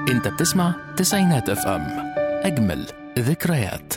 انت بتسمع تسعينات اف ام اجمل ذكريات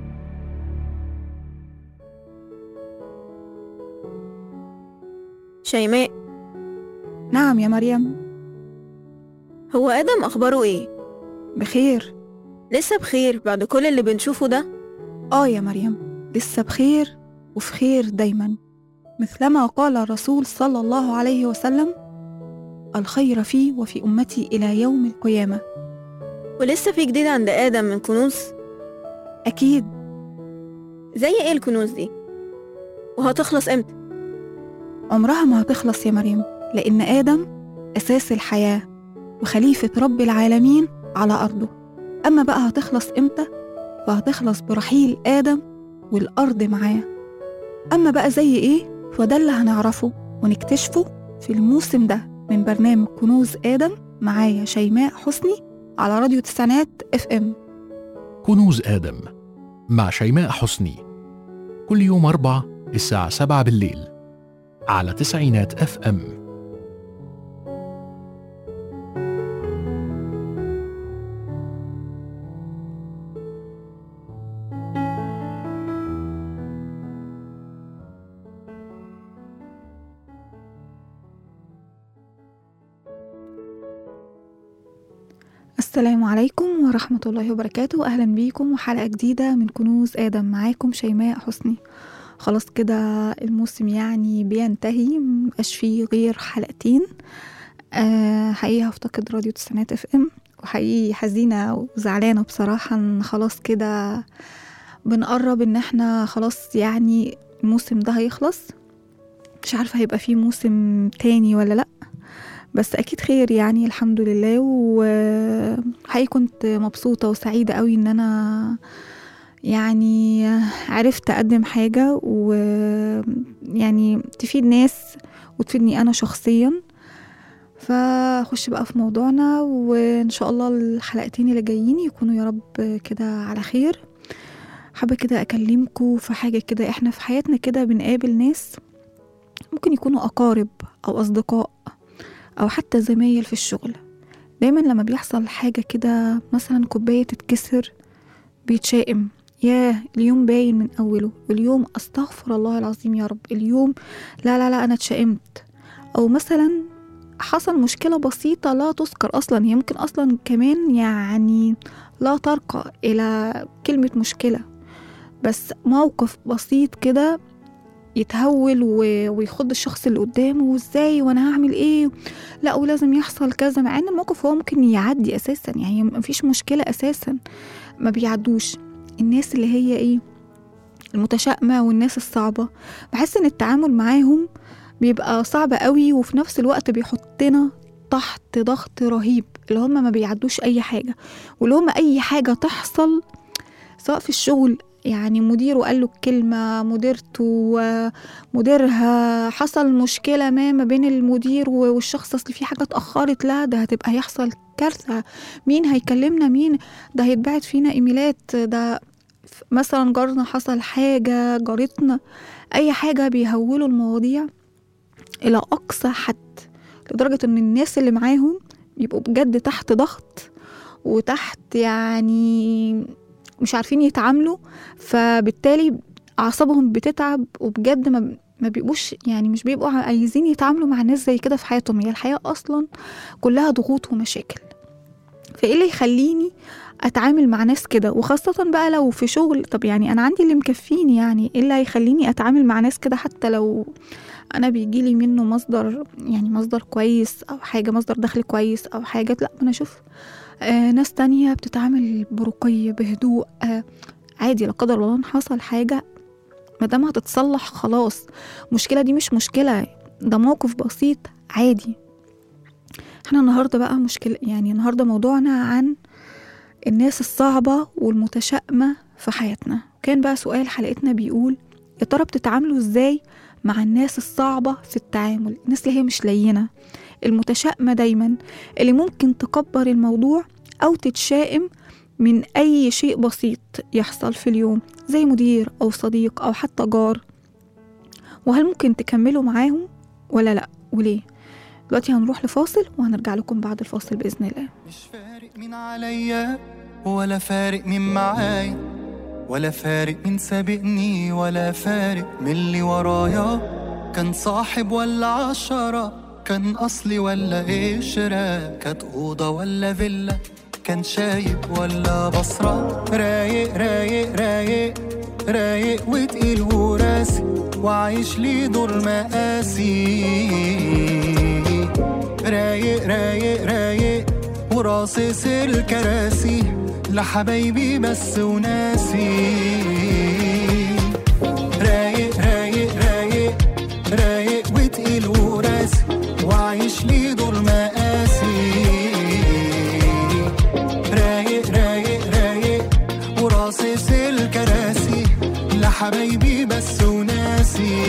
شيماء نعم يا مريم هو آدم أخباره إيه؟ بخير لسه بخير بعد كل اللي بنشوفه ده؟ آه يا مريم لسه بخير وفي خير دايما مثلما قال الرسول صلى الله عليه وسلم الخير في وفي أمتي إلى يوم القيامة ولسه في جديد عند آدم من كنوز؟ أكيد زي إيه الكنوز دي؟ وهتخلص إمتى؟ عمرها ما هتخلص يا مريم لأن آدم أساس الحياة وخليفة رب العالمين على أرضه أما بقى هتخلص إمتى؟ فهتخلص برحيل آدم والأرض معاه أما بقى زي إيه؟ فده اللي هنعرفه ونكتشفه في الموسم ده من برنامج كنوز آدم معايا شيماء حسني على راديو تسعينات اف ام كنوز آدم مع شيماء حسني كل يوم أربع الساعة سبعة بالليل على تسعينات اف ام السلام عليكم ورحمة الله وبركاته أهلا بيكم وحلقة جديدة من كنوز آدم معاكم شيماء حسني خلاص كده الموسم يعني بينتهي مبقاش فيه غير حلقتين آه حقيقي هفتقد راديو تسعينات اف ام وحقيقي حزينة وزعلانة بصراحة ان خلاص كده بنقرب ان احنا خلاص يعني الموسم ده هيخلص مش عارفة هيبقى فيه موسم تاني ولا لأ بس اكيد خير يعني الحمد لله وحقيقي كنت مبسوطه وسعيده قوي ان انا يعني عرفت اقدم حاجه ويعني تفيد ناس وتفيدني انا شخصيا فخش بقى في موضوعنا وان شاء الله الحلقتين اللي جايين يكونوا يا رب كده على خير حابه كده اكلمكم في حاجه كده احنا في حياتنا كده بنقابل ناس ممكن يكونوا اقارب او اصدقاء أو حتى زمايل في الشغل دايما لما بيحصل حاجة كده مثلا كوباية تتكسر بيتشائم ياه اليوم باين من أوله اليوم أستغفر الله العظيم يا رب اليوم لا لا لا أنا اتشائمت أو مثلا حصل مشكلة بسيطة لا تذكر أصلا هي ممكن أصلا كمان يعني لا ترقى إلى كلمة مشكلة بس موقف بسيط كده يتهول ويخض الشخص اللي قدامه وازاي وانا هعمل ايه لا ولازم يحصل كذا مع ان الموقف هو ممكن يعدي اساسا يعني مفيش مشكله اساسا ما بيعدوش الناس اللي هي ايه المتشائمه والناس الصعبه بحس ان التعامل معاهم بيبقى صعب قوي وفي نفس الوقت بيحطنا تحت ضغط رهيب اللي هم ما بيعدوش اي حاجه واللي هم اي حاجه تحصل سواء في الشغل يعني مديره قال له الكلمة مديرته مديرها حصل مشكلة ما ما بين المدير والشخص أصل في حاجة اتأخرت لا ده هتبقى هيحصل كارثة مين هيكلمنا مين ده هيتبعت فينا إيميلات ده مثلا جارنا حصل حاجة جارتنا أي حاجة بيهولوا المواضيع إلى أقصى حد لدرجة إن الناس اللي معاهم بيبقوا بجد تحت ضغط وتحت يعني مش عارفين يتعاملوا فبالتالي اعصابهم بتتعب وبجد ما ما بيبقوش يعني مش بيبقوا عايزين يتعاملوا مع ناس زي كده في حياتهم هي الحياه اصلا كلها ضغوط ومشاكل فايه اللي يخليني اتعامل مع ناس كده وخاصه بقى لو في شغل طب يعني انا عندي اللي مكفيني يعني ايه اللي هيخليني اتعامل مع ناس كده حتى لو انا بيجيلي منه مصدر يعني مصدر كويس او حاجه مصدر دخل كويس او حاجه لا انا اشوف آه ناس تانية بتتعامل برقي بهدوء آه عادي لا قدر الله حصل حاجة مادام هتتصلح خلاص المشكلة دي مش مشكلة ده موقف بسيط عادي احنا النهاردة بقى مشكلة يعني النهاردة موضوعنا عن الناس الصعبة والمتشائمة في حياتنا كان بقى سؤال حلقتنا بيقول يا ترى بتتعاملوا ازاي مع الناس الصعبة في التعامل الناس اللي هي مش لينة المتشائمة دايما اللي ممكن تكبر الموضوع أو تتشائم من أي شيء بسيط يحصل في اليوم زي مدير أو صديق أو حتى جار وهل ممكن تكملوا معاهم ولا لأ وليه دلوقتي هنروح لفاصل وهنرجع لكم بعد الفاصل بإذن الله مش فارق مين عليا ولا فارق مين معايا ولا فارق مين سابقني ولا فارق من اللي ورايا كان صاحب ولا عشرة كان أصلي ولا قشرة كانت أوضة ولا فيلا كان شايب ولا بصرة رايق رايق رايق رايق وتقيل وراسي وعايش لي دور مقاسي رايق رايق رايق وراصص الكراسي لحبايبي بس وناسي رايق رايق رايق رايق وتقيل وراسي وعايش لي دور مقاسي رايق رايق رايق وراصص الكراسي لحبايبي بس وناسي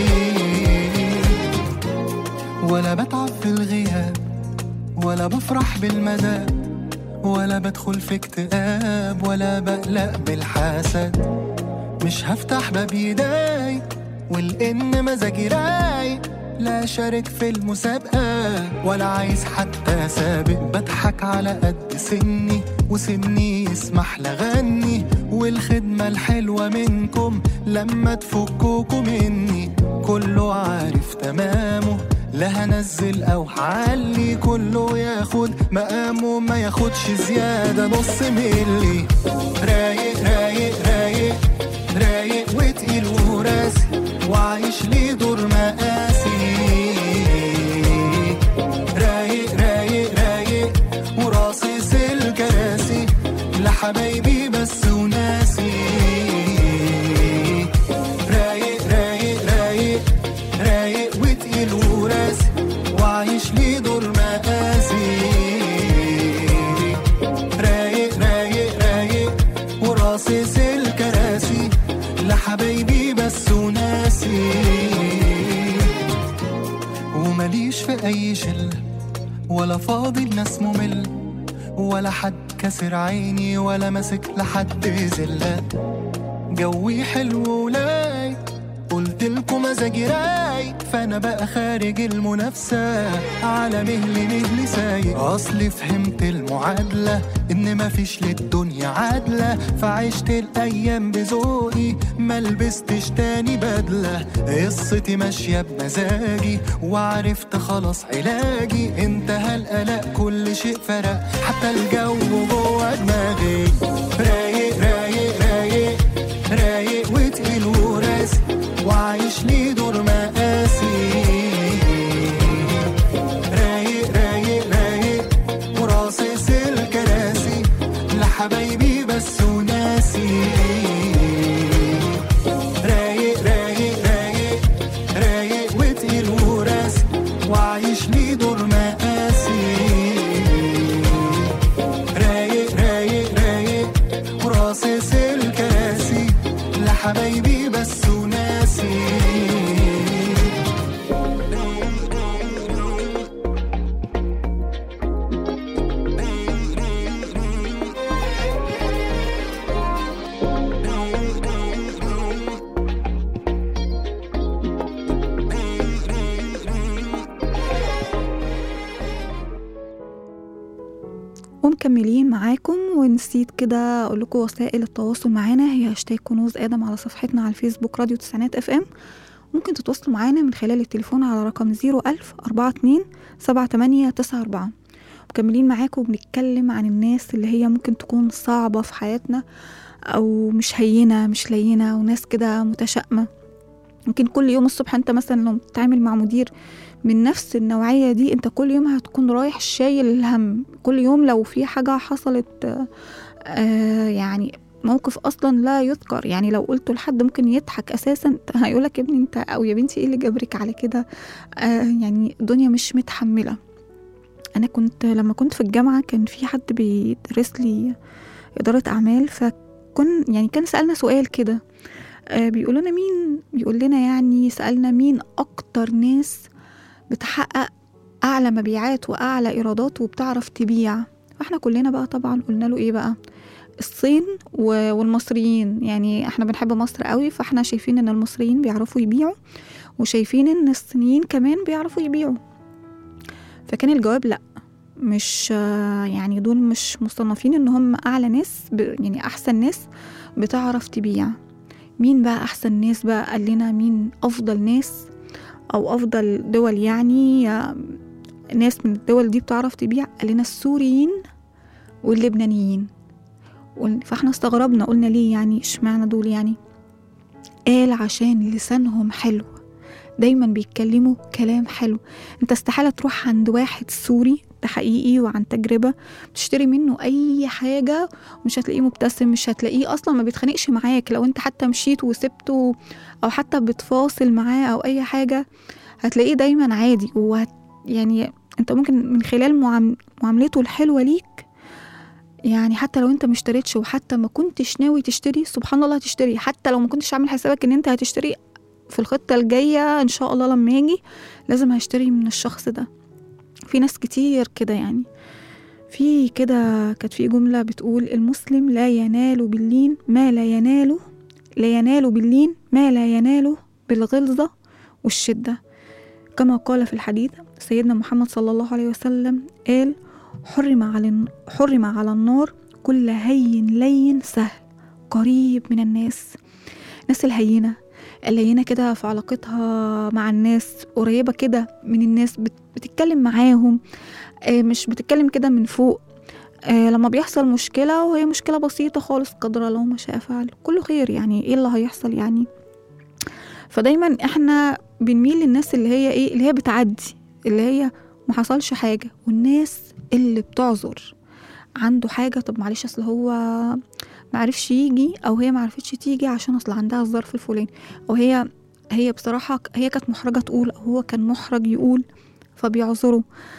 ولا بتعب في الغياب ولا بفرح بالمدى ولا بدخل في اكتئاب ولا بقلق بالحسد مش هفتح باب يداي والإن مزاجي رايق لا شارك في المسابقة ولا عايز حتى سابق بضحك على قد سني وسني يسمح لغني والخدمة الحلوة منكم لما تفكوكوا مني كله عارف تمامه لا هنزل او هعلي كله ياخد مقامه ما ياخدش زيادة نص ملي رايق رايق رايق رايق وتقيل وراسي وعايش لي دور مقاسي رايق رايق رايق وراصص الكراسي لحبايبي بس وناسي رايق رايق رايق رايق وتقيل وراسي وعايش لي دور مقاسي رايق رايق رايق وراصص الكراسي لحبايبي بس وناسي ومليش في اي شله ولا فاضي الناس ممل ولا حد كسر عيني ولا ماسك لحد زله جوي حلو ولاي قلت لكم مزاجي رايق فانا بقى خارج المنافسه على مهلي مهلي سايق اصلي فهمت المعادله ان مفيش للدنيا عادله فعشت الايام بذوقي ما لبستش تاني بدله قصتي ماشيه بمزاجي وعرفت خلاص علاجي انتهى القلق كل شيء فرق حتى الجو جوه دماغي رايق رايق رايق رايق وتقيل وراسي وعايش لي دور مقاسي رايق رايق رايق وراصص الكراسي لحبايبي بس وناسي رايق رايق رايق رايق وتقيل وراسي وعايش لي دور مقاسي رايق رايق رايق وراصص الكراسي لحبايبي بس وناسي ومكملين معاكم ونسيت كده اقول لكم وسائل التواصل معانا هي هاشتاج كنوز ادم على صفحتنا على الفيسبوك راديو تسعينات اف ام ممكن تتواصلوا معانا من خلال التليفون على رقم 01000 42 7894 مكملين معاكم وبنتكلم عن الناس اللي هي ممكن تكون صعبة في حياتنا أو مش هينة مش لينة وناس كده متشائمة ممكن كل يوم الصبح انت مثلا لو بتتعامل مع مدير من نفس النوعية دي انت كل يوم هتكون رايح شايل الهم كل يوم لو في حاجة حصلت آه يعني موقف اصلا لا يذكر يعني لو قلته لحد ممكن يضحك اساسا هيقولك يا ابني انت او يا بنتي ايه اللي جبرك على كده آه يعني الدنيا مش متحملة انا كنت لما كنت في الجامعة كان في حد بيدرس لي إدارة أعمال فكن يعني كان سألنا سؤال كده آه بيقول لنا مين بيقول لنا يعني سألنا مين أكتر ناس بتحقق أعلى مبيعات وأعلى إيرادات وبتعرف تبيع فاحنا كلنا بقى طبعا قلنا له إيه بقى الصين و- والمصريين يعني احنا بنحب مصر قوي فاحنا شايفين ان المصريين بيعرفوا يبيعوا وشايفين ان الصينيين كمان بيعرفوا يبيعوا فكان الجواب لا مش آه، يعني دول مش مصنفين ان هم اعلى ناس ب- يعني احسن ناس بتعرف تبيع مين بقى احسن ناس بقى قال لنا مين افضل ناس او افضل دول يعني آه، ناس من الدول دي بتعرف تبيع قال لنا السوريين واللبنانيين قل- فاحنا استغربنا قلنا ليه يعني اشمعنى دول يعني قال عشان لسانهم حلو دايما بيتكلموا كلام حلو انت استحالة تروح عند واحد سوري ده حقيقي وعن تجربة تشتري منه أي حاجة مش هتلاقيه مبتسم مش هتلاقيه أصلا ما بيتخانقش معاك لو انت حتى مشيت وسبته أو حتى بتفاصل معاه أو أي حاجة هتلاقيه دايما عادي وهت يعني انت ممكن من خلال معام- معاملته الحلوة ليك يعني حتى لو انت مشتريتش وحتى ما كنتش ناوي تشتري سبحان الله هتشتري حتى لو ما كنتش عامل حسابك ان انت هتشتري في الخطة الجاية ان شاء الله لما يجي لازم هشتري من الشخص ده في ناس كتير كده يعني في كده كانت في جملة بتقول المسلم لا ينال باللين ما لا يناله لا ينال باللين ما لا يناله بالغلظة والشدة كما قال في الحديث سيدنا محمد صلى الله عليه وسلم قال حرم على حرم على النار كل هين لين سهل قريب من الناس الناس الهينة اللينة كده في علاقتها مع الناس قريبة كده من الناس بت- بتتكلم معاهم آه، مش بتتكلم كده من فوق آه، لما بيحصل مشكلة وهي مشكلة بسيطة خالص قدر الله ما شاء فعل كله خير يعني ايه اللي هيحصل يعني فدايما احنا بنميل للناس اللي هي ايه اللي هي بتعدي اللي هي ما حصلش حاجة والناس اللي بتعذر عنده حاجة طب معلش اصل هو معرفش يجي او هي معرفتش تيجي عشان اصل عندها الظرف الفلاني او هي هي بصراحة هي كانت محرجة تقول او هو كان محرج يقول فبيعذروا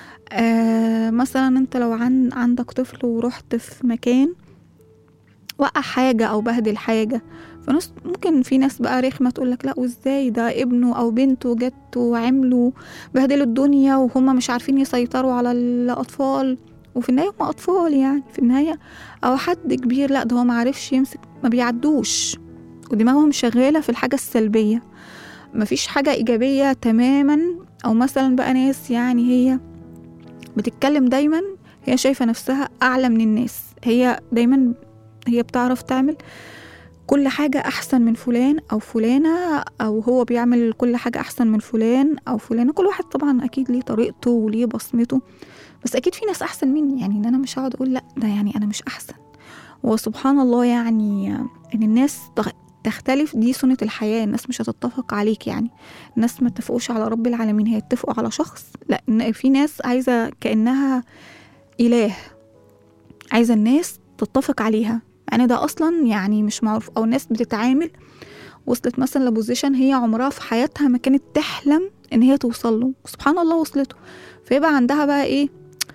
آه مثلا انت لو عن عندك طفل ورحت في مكان وقع حاجة او بهدل حاجة فناس ممكن في ناس بقى رخمة تقول لك لا وازاي ده ابنه او بنته جت وعملوا بهدلوا الدنيا وهم مش عارفين يسيطروا على الاطفال وفي النهاية هم اطفال يعني في النهاية او حد كبير لا ده هو معرفش يمسك ما بيعدوش ودماغهم شغالة في الحاجة السلبية مفيش حاجة إيجابية تماما أو مثلا بقى ناس يعني هي بتتكلم دايما هي شايفة نفسها أعلى من الناس هي دايما هي بتعرف تعمل كل حاجة أحسن من فلان أو فلانة أو هو بيعمل كل حاجة أحسن من فلان أو فلانة كل واحد طبعا أكيد ليه طريقته وليه بصمته بس أكيد في ناس أحسن مني يعني إن أنا مش هقعد أقول لأ ده يعني أنا مش أحسن وسبحان الله يعني إن الناس تغ- تختلف دي سنة الحياة الناس مش هتتفق عليك يعني الناس ما اتفقوش على رب العالمين هي اتفقوا على شخص لا إن في ناس عايزة كأنها إله عايزة الناس تتفق عليها يعني ده أصلا يعني مش معروف أو الناس بتتعامل وصلت مثلا لبوزيشن هي عمرها في حياتها ما كانت تحلم إن هي توصل له سبحان الله وصلته فيبقى عندها بقى إيه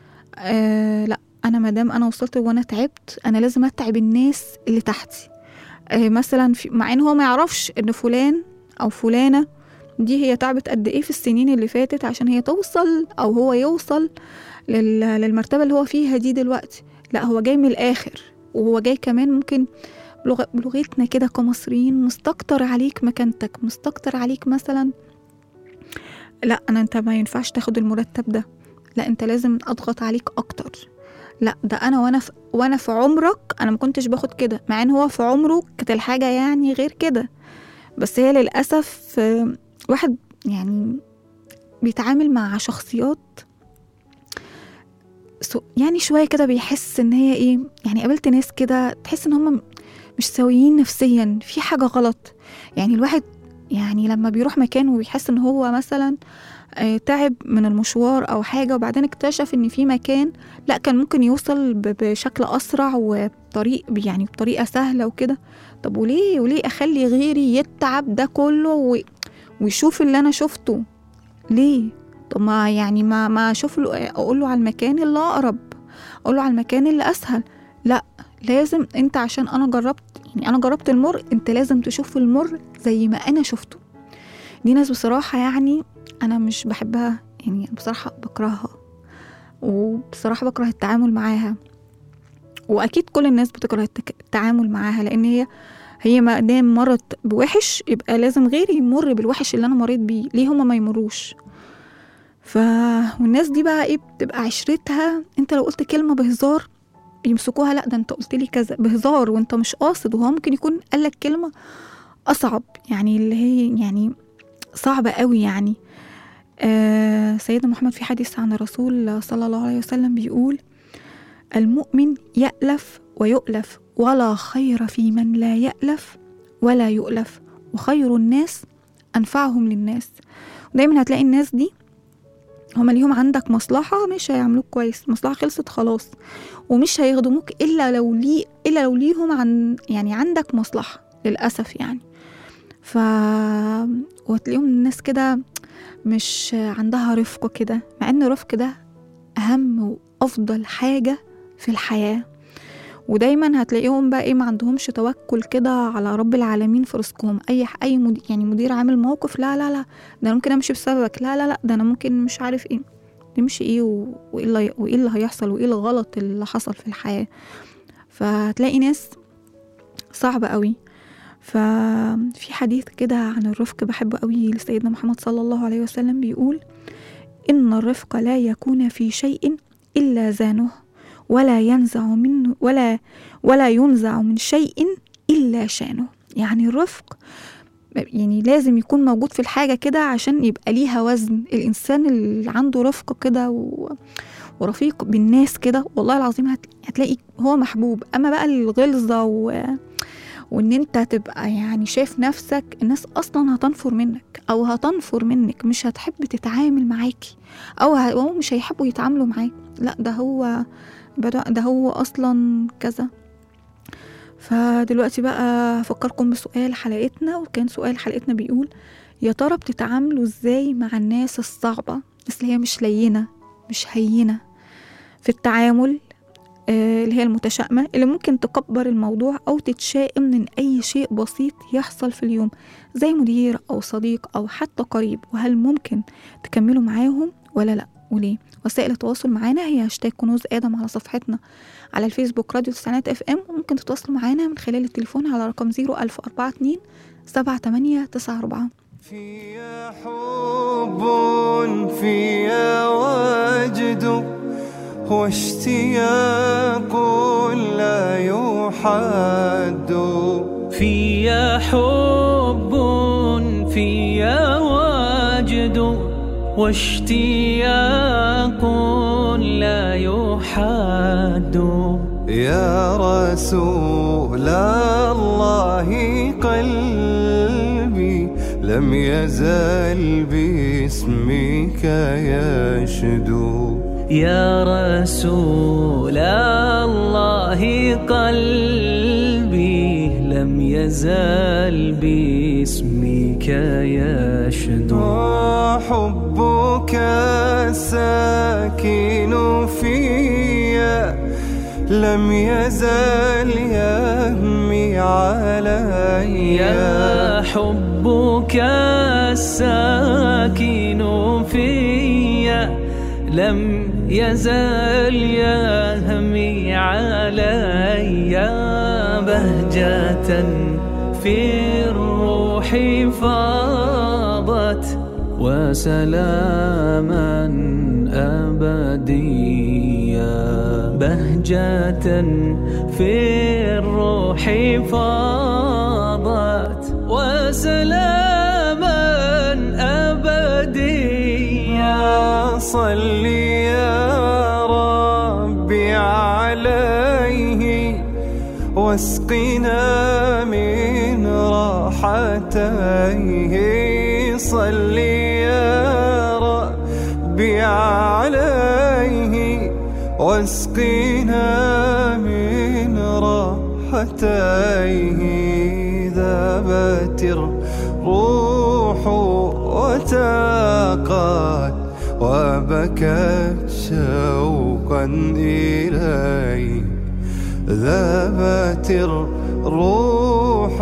آه لا أنا مادام أنا وصلت وأنا تعبت أنا لازم أتعب الناس اللي تحتي آه مثلا في مع إن هو ما يعرفش إن فلان أو فلانة دي هي تعبت قد إيه في السنين اللي فاتت عشان هي توصل أو هو يوصل لل- للمرتبة اللي هو فيها دي دلوقتي لا هو جاي من الآخر وهو جاي كمان ممكن بلغ- بلغتنا كده كمصريين مستكتر عليك مكانتك مستكتر عليك مثلا لا انا انت ما ينفعش تاخد المرتب ده لا انت لازم اضغط عليك اكتر لا ده انا وانا في وانا في عمرك انا ما كنتش باخد كده مع ان هو في عمره كانت الحاجه يعني غير كده بس هي للاسف آه، واحد يعني بيتعامل مع شخصيات سو- يعني شويه كده بيحس ان هي ايه يعني قابلت ناس كده تحس ان هم مش سويين نفسيا في حاجه غلط يعني الواحد يعني لما بيروح مكان وبيحس ان هو مثلا آه، تعب من المشوار او حاجه وبعدين اكتشف ان في مكان لا كان ممكن يوصل ب- بشكل اسرع وبطريق يعني بطريقه سهله وكده طب وليه وليه اخلي غيري يتعب ده كله و- ويشوف اللي انا شفته ليه طب ما يعني ما ما اشوف له اقول له على المكان اللي اقرب اقول له على المكان اللي اسهل لا لازم انت عشان انا جربت يعني انا جربت المر انت لازم تشوف المر زي ما انا شفته دي ناس بصراحة يعني انا مش بحبها يعني بصراحة بكرهها وبصراحة بكره التعامل معاها واكيد كل الناس بتكره التك- التعامل معاها لان هي هي ما دام مرت بوحش يبقى لازم غيري يمر بالوحش اللي انا مريت بيه ليه هما ما يمروش ف والناس دي بقى ايه بتبقى عشرتها انت لو قلت كلمه بهزار يمسكوها لا ده انت قلت لي كذا بهزار وانت مش قاصد وهو ممكن يكون قال لك كلمه اصعب يعني اللي هي يعني صعبه قوي يعني آه سيدنا محمد في حديث عن الرسول صلى الله عليه وسلم بيقول المؤمن يألف ويؤلف ولا خير في من لا يألف ولا يؤلف وخير الناس أنفعهم للناس ودايما هتلاقي الناس دي هما ليهم عندك مصلحة مش هيعملوك كويس مصلحة خلصت خلاص ومش هيخدموك إلا لو لي إلا لو ليهم عن يعني عندك مصلحة للأسف يعني ف وتلاقيهم الناس كده مش عندها رفق كده مع ان الرفق ده أهم وأفضل حاجة في الحياة ودايما هتلاقيهم بقى ايه ما عندهمش توكل كده على رب العالمين في رزقهم اي اي مدير يعني مدير عامل موقف لا لا لا ده انا ممكن امشي بسببك لا لا لا ده انا ممكن مش عارف ايه تمشي ايه و- وايه اللي وايه اللي هيحصل وايه الغلط اللي حصل في الحياة فهتلاقي ناس صعبة قوي ففي حديث كده عن الرفق بحبه قوي لسيدنا محمد صلى الله عليه وسلم بيقول إن الرفق لا يكون في شيء إلا زانه ولا ينزع منه ولا ولا ينزع من شيء إلا شانه يعني الرفق يعني لازم يكون موجود في الحاجة كده عشان يبقى ليها وزن الإنسان اللي عنده رفق كده و... ورفيق بالناس كده والله العظيم هت... هتلاقي هو محبوب أما بقى الغلظة و... وإن أنت تبقى يعني شايف نفسك الناس أصلا هتنفر منك أو هتنفر منك مش هتحب تتعامل معاكي أو, ه... أو مش هيحبوا يتعاملوا معاك لا ده هو بدأ ده هو أصلا كذا فدلوقتي بقى أفكركم بسؤال حلقتنا وكان سؤال حلقتنا بيقول يا ترى بتتعاملوا ازاي مع الناس الصعبة الناس اللي هي مش لينة مش هينة في التعامل آه، اللي هي المتشائمة اللي ممكن تكبر الموضوع أو تتشائم من أي شيء بسيط يحصل في اليوم زي مدير أو صديق أو حتى قريب وهل ممكن تكملوا معاهم ولا لأ وليه وسائل التواصل معانا هي هاشتاج كنوز آدم على صفحتنا على الفيسبوك راديو تسعينات اف ام وممكن تتواصلوا معانا من خلال التليفون على رقم 01042 7894 فيا حب فيا وجد واشتياق لا يحد فيا حب فيا وجد واشتياق لا يحد يا رسول الله قلبي لم يزل باسمك يشدو يا رسول الله قلبي لم يزل باسمك يشدو حبك الساكن فيا لم يزل يهمي علي يا حبك الساكن فيا لم يزال يهمي علي بهجة في الروح فاضت وسلاما أبديا بهجة في الروح فاضت وسلاما أبديا صل يا ربي عليه واسقنا من راحتيه صل يا ربي عليه واسقنا من راحتيه ذابت الروح وتاقت وبكت شوقا إليه ذابت الروح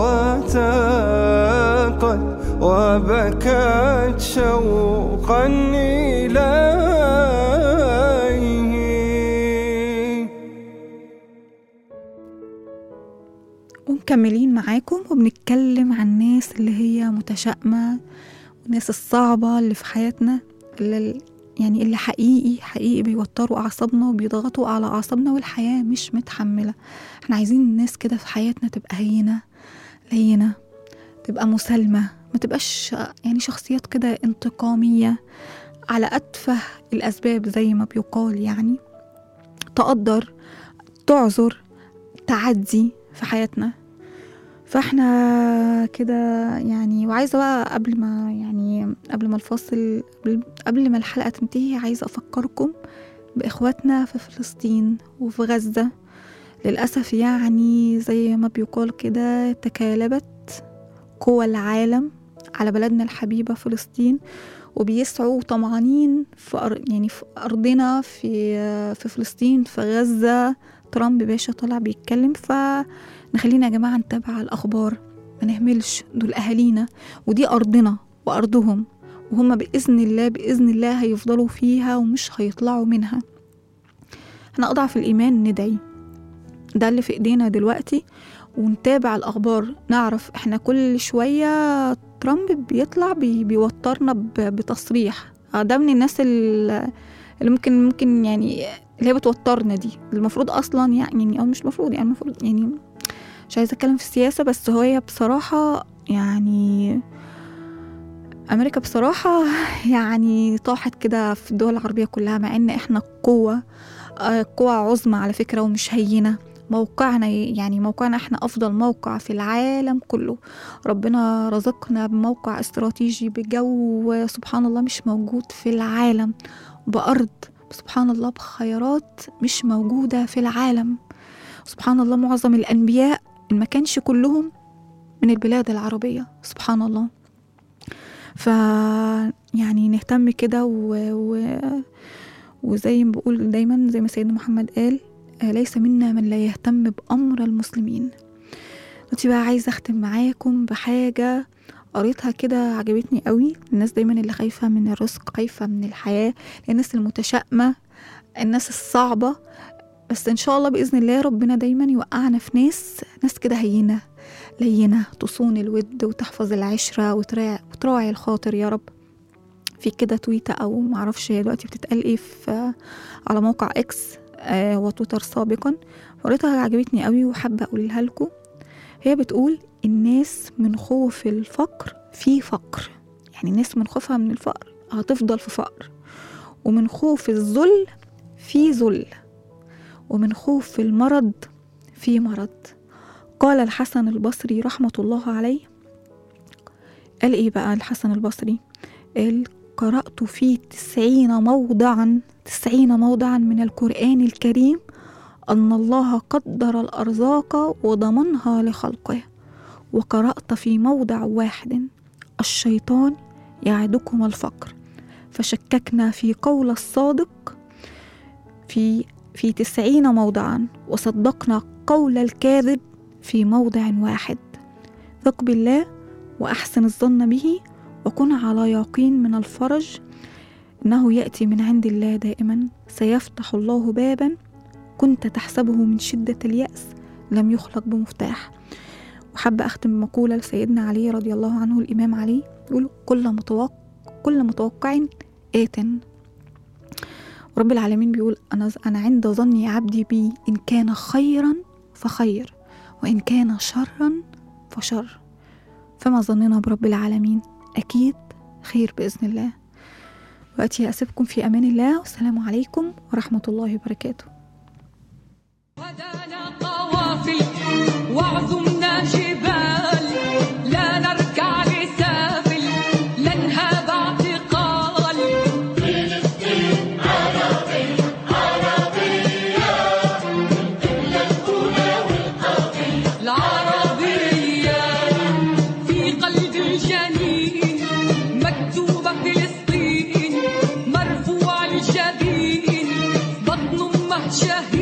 وتاقت وبكت شوقا إليه ومكملين معاكم وبنتكلم عن الناس اللي هي متشائمة والناس الصعبة اللي في حياتنا اللي يعني اللي حقيقي حقيقي بيوتروا أعصابنا وبيضغطوا على أعصابنا والحياة مش متحملة احنا عايزين الناس كده في حياتنا تبقى هينة لينة تبقى مسالمة ما تبقاش يعني شخصيات كده انتقامية على أتفه الأسباب زي ما بيقال يعني تقدر تعذر تعدي في حياتنا فاحنا كده يعني وعايزه بقى قبل ما يعني قبل ما الفاصل قبل- قبل ما الحلقه تنتهي عايزه افكركم باخواتنا في فلسطين وفي غزه للاسف يعني زي ما بيقال كده تكالبت قوى العالم على بلدنا الحبيبه فلسطين وبيسعوا طمعانين في أر... يعني في ارضنا في في فلسطين في غزه ترامب باشا طلع بيتكلم فنخلينا يا جماعه نتابع الاخبار ما نهملش دول اهالينا ودي ارضنا وارضهم وهم باذن الله باذن الله هيفضلوا فيها ومش هيطلعوا منها احنا اضعف الايمان ندعي ده اللي في ايدينا دلوقتي ونتابع الاخبار نعرف احنا كل شويه ترامب بيطلع بي بيوترنا ب- بتصريح آه، ده من الناس ال- اللي ممكن ممكن يعني اللي هي بتوترنا دي المفروض اصلا يعني او مش المفروض يعني المفروض يعني مش عايزه اتكلم في السياسه بس هي بصراحه يعني امريكا بصراحه يعني طاحت كده في الدول العربيه كلها مع ان احنا قوه آه، قوة عظمى على فكرة ومش هينة موقعنا يعني موقعنا احنا أفضل موقع في العالم كله ربنا رزقنا بموقع استراتيجي بجو سبحان الله مش موجود في العالم بأرض سبحان الله بخيرات مش موجودة في العالم سبحان الله معظم الأنبياء إن ما كانش كلهم من البلاد العربية سبحان الله ف يعني نهتم كده و... و... وزي ما بقول دايما زي ما سيدنا محمد قال آه، ليس منا من لا يهتم بأمر المسلمين دلوقتي بقى عايزة أختم معاكم بحاجة قريتها كده عجبتني قوي الناس دايما اللي خايفة من الرزق خايفة من الحياة الناس المتشائمة الناس الصعبة بس إن شاء الله بإذن الله ربنا دايما يوقعنا في ناس ناس كده هينة لينة تصون الود وتحفظ العشرة وتراعي, وتراعي الخاطر يا رب في كده تويتة أو معرفش هي دلوقتي بتتقال إيه في على موقع إكس آه وتويتر سابقا قريتها عجبتني قوي وحابة أقولها لكم هي بتقول الناس من خوف الفقر في فقر يعني الناس من خوفها من الفقر هتفضل في فقر ومن خوف الذل في ذل ومن خوف المرض في مرض قال الحسن البصري رحمة الله عليه قال إيه بقى الحسن البصري قال قرأت في تسعين موضعا تسعين موضعا من القرآن الكريم أن الله قدر الأرزاق وضمنها لخلقه وقرأت في موضع واحد الشيطان يعدكم الفقر فشككنا في قول الصادق في في تسعين موضعا وصدقنا قول الكاذب في موضع واحد ثق بالله وأحسن الظن به وكن على يقين من الفرج إنه يأتي من عند الله دائما سيفتح الله بابا كنت تحسبه من شدة اليأس لم يخلق بمفتاح وحابة أختم بمقولة لسيدنا علي رضي الله عنه الإمام علي يقول كل متوقع كل متوقع آت رب العالمين بيقول أنا أنا عند ظن عبدي بي إن كان خيرا فخير وإن كان شرا فشر فما ظننا برب العالمين أكيد خير بإذن الله وأتي أسيبكم في أمان الله والسلام عليكم ورحمة الله وبركاته هدانا قوافل وعظمنا جبال لا نركع لسافل لا نهاب اعتقال العربية في قلب الجنين مكتوبة فلسطين مرفوع الجبين بطن أمه شهيد